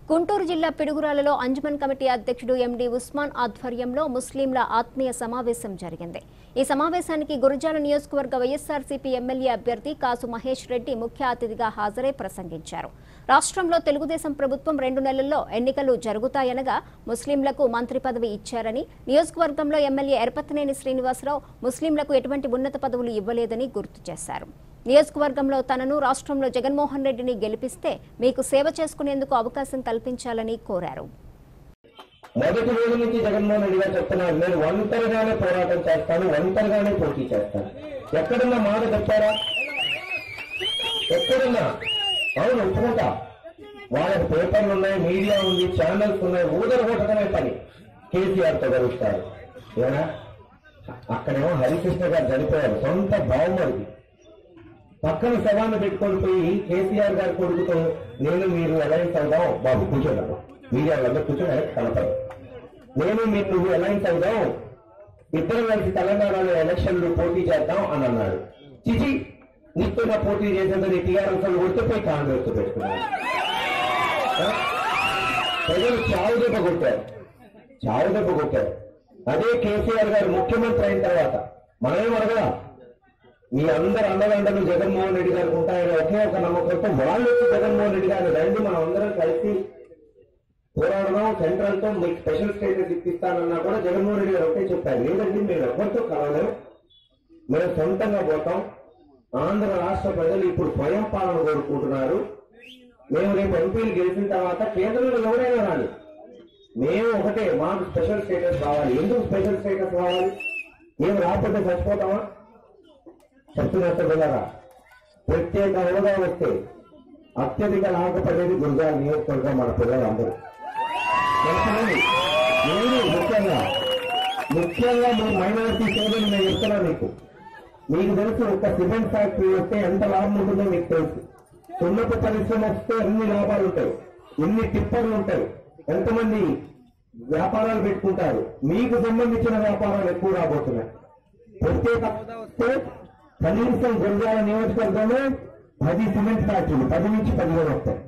గుంటూరు జిల్లా పిడుగురాలలో అంజుమన్ కమిటీ అధ్యక్షుడు ఎండి ఉస్మాన్ ఆధ్వర్యంలో ముస్లింల ఆత్మీయ సమావేశం జరిగింది ఈ సమావేశానికి గురజాల నియోజకవర్గ వైఎస్ఆర్సీపీ ఎమ్మెల్యే అభ్యర్థి కాసు మహేష్ రెడ్డి ముఖ్య అతిథిగా హాజరై ప్రసంగించారు రాష్ట్రంలో తెలుగుదేశం ప్రభుత్వం రెండు నెలల్లో ఎన్నికలు జరుగుతాయనగా ముస్లింలకు మంత్రి పదవి ఇచ్చారని నియోజకవర్గంలో ఎమ్మెల్యే ఎరపతినేని శ్రీనివాసరావు ముస్లింలకు ఎటువంటి ఉన్నత పదవులు ఇవ్వలేదని గుర్తు చేశారు నియోజకవర్గంలో తనను రాష్ట్రంలో జగన్మోహన్ రెడ్డిని గెలిపిస్తే మీకు సేవ చేసుకునేందుకు అవకాశం కల్పించాలని కోరారు మొదటి రోజు నుంచి జగన్మోహన్ రెడ్డి గారు చెప్తున్నారు నేను ఒంటరిగానే పోరాటం చేస్తాను ఒంటరిగానే పోటీ చేస్తాను ఎక్కడున్నా మాట చెప్పారా ఎక్కడున్నా అవును ఒప్పుకుంటా వాళ్ళకి పేపర్లు ఉన్నాయి మీడియా ఉంది ఛానల్స్ ఉన్నాయి ఊదర కొట్టడమే పని కేసీఆర్ తో గడుస్తారు ఏనా అక్కడేమో హరికృష్ణ గారు చనిపోయారు సొంత బావమరిది పక్కన శవాన్ని పెట్టుకొని పోయి కేసీఆర్ గారి కొడుకుతో నేను మీరు అలయన్స్ అవుదాం బాబు కూర్చోదాము మీడియా వాళ్ళందరూ కూర్చొని కనపడు నేను మీరు నువ్వు అలయన్స్ అవుదాం ఇద్దరు కలిసి తెలంగాణలో ఎలక్షన్లు పోటీ చేద్దాం అని అన్నాడు చిచి నీతో నా పోటీ చేసేందుకు నీ టీఆర్ఎస్ వాళ్ళు కొడితే కాంగ్రెస్ పెట్టుకున్నాడు ఆ? ప్రజలు చావు దెబ్బ కొట్టారు చావు దెబ్బ కొట్టారు అదే కేసీఆర్ గారు ముఖ్యమంత్రి అయిన తర్వాత మనమేం అడగలా మీ అందరు అండదండలు జగన్మోహన్ రెడ్డి గారికి ఉంటాయని ఒకే ఒక నమ్మకంతో వాళ్ళు వచ్చి జగన్మోహన్ రెడ్డి గారిని రండి మనం అందరం కలిసి పోరాడదాం సెంట్రల్ తో మీకు స్పెషల్ స్టేటస్ ఇప్పిస్తానన్నా కూడా జగన్మోహన్ రెడ్డి గారు ఒకటే చెప్పారు లేదండి మేము ఎవరితో కలవలేం మేము సొంతంగా పోతాం ఆంధ్ర రాష్ట్ర ప్రజలు ఇప్పుడు స్వయం పాలన కోరుకుంటున్నారు మేము రేపు ఎంపీలు గెలిచిన తర్వాత కేంద్రంలో ఎవరైనా రాలి మేము ఒకటే మాకు స్పెషల్ స్టేటస్ కావాలి ఎందుకు స్పెషల్ స్టేటస్ కావాలి మేము రాకపోతే చచ్చిపోతామా చెప్తున్నట్టు వెళ్ళరా ప్రత్యేక హోదా వస్తే అత్యధిక లాభపడేది గురజాల నియోజకవర్గం మన పిల్లలందరూ తెలుసునండి? మీరు ముఖ్యంగా ముఖ్యంగా మీ మైనారిటీ సోదరులు నేను చెప్తున్నా మీకు మీకు తెలుసు ఒక సిమెంట్ ఫ్యాక్టరీ వస్తే ఎంత లాభం ఉంటుందో మీకు తెలుసు సున్నపు పరిశ్రమ వస్తే ఎన్ని లాభాలు ఉంటాయి ఎన్ని టిప్పర్లు ఉంటాయి ఎంతమంది వ్యాపారాలు పెట్టుకుంటారు మీకు సంబంధించిన వ్యాపారాలు ఎక్కువ రాబోతున్నాయి ప్రత్యేక హోదా వస్తే కనీసం గురజాల నియోజకవర్గంలో పది సిమెంట్ ఫ్యాక్టరీలు పది నుంచి పదిహేను వస్తాయి